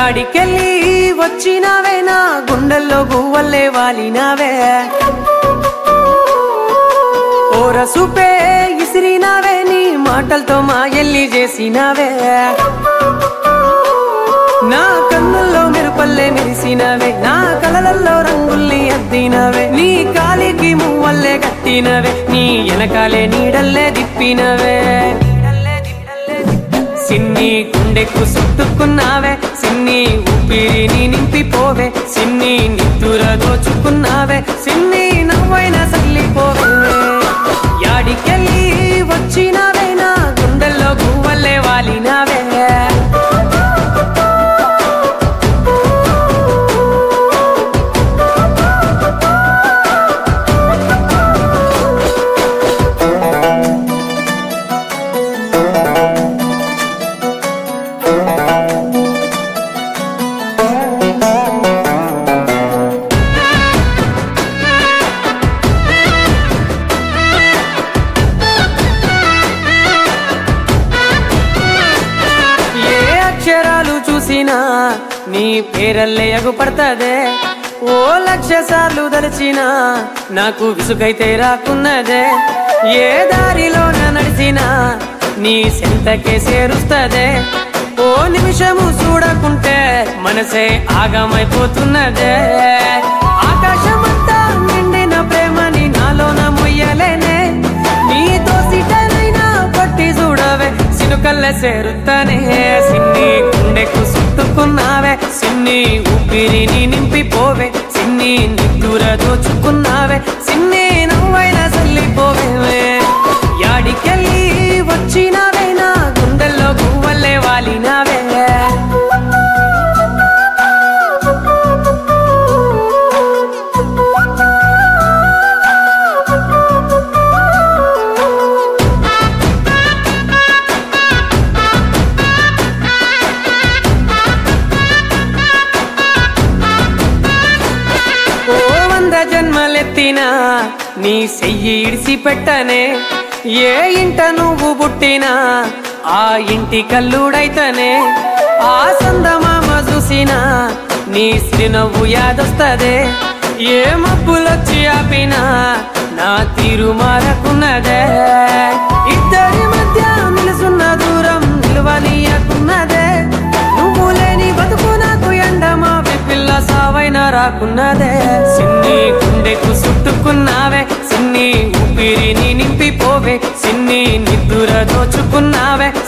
యాడికెళ్ళి వచ్చినావే నా గుండెల్లో గువ్వల్లే వాలినావే ఓరసుపే ఇసిరినావే నీ మాటలతో మా ఎల్లి చేసినావే నా కన్నుల్లో మెరుపల్లే మెరిసినవే నా కలలల్లో రంగుల్ని అద్దినవే నీ కాలికి మువ్వల్లే కట్టినవే నీ వెనకాలే నీడల్లే దిప్పినవే సిన్ని గుండెకు చుట్టుకున్నావే సిన్ని ఊపిరిని నింపిపోవే సిన్ని నిద్దుర దోచుకున్నావే సిన్ని నవ్వైన సల్లిపోవే యాడికెళ్ళి వచ్చినావే నా గుండెల్లో గువ్వల్లే వాలినావే ఏ అక్షరాలు చూసినా నీ పేరల్లే ఎగుపడతదే ఓ లక్ష సార్లు దలిచినా నాకు విసుగైతే రాకున్నదే ఏ దారిలో నడిచినా నీ సెంతకే చేరుస్తదే ఓ నిమిషము చూడకుంటే మనసే ఆగమైపోతున్నదే ఆకాశమంతా నిండిన ప్రేమని నాలోన మొయ్యలేనే నీతో సిటనైనా పట్టి చూడవే సినుకల్ల సేరుతానే సిన్ని గుండెకు చుట్టుకున్నావే సిన్ని ఊపిరిని నింపిపోవే సిన్ని నిద్దుర దోచుకున్నావే సిన్ని నవ్వైన చల్లిపోవే యాడికెళ్ళి వచ్చినావే నా గుండెల్లో గువ్వల్లే వాలినావే ఓ వంద జన్మలెత్తినా నీ చెయ్యి ఇడిసి పెట్టనే ఏ ఇంట నువ్వు పుట్టినా ఆ ఇంటి కల్లుడైతనే ఆ సందమామ చూసినా నీ సిరినవ్వు యాదొస్తదే ఏ మబ్బులొచ్చి ఆపినా నా తీరు మారకున్నదే ఇద్దరి మధ్య నిలుసున్న దూరం నిలువనీయకున్నదే నువ్వు లేని బతుకు నాకు ఎండమా పిల్ల సావైన రాకున్నదే సిన్ని గుండెకు చుట్టుకున్నావే సిన్ని ఊపిరిని నింపిపోవే సిన్ని నిద్దుర దోచుకున్నావే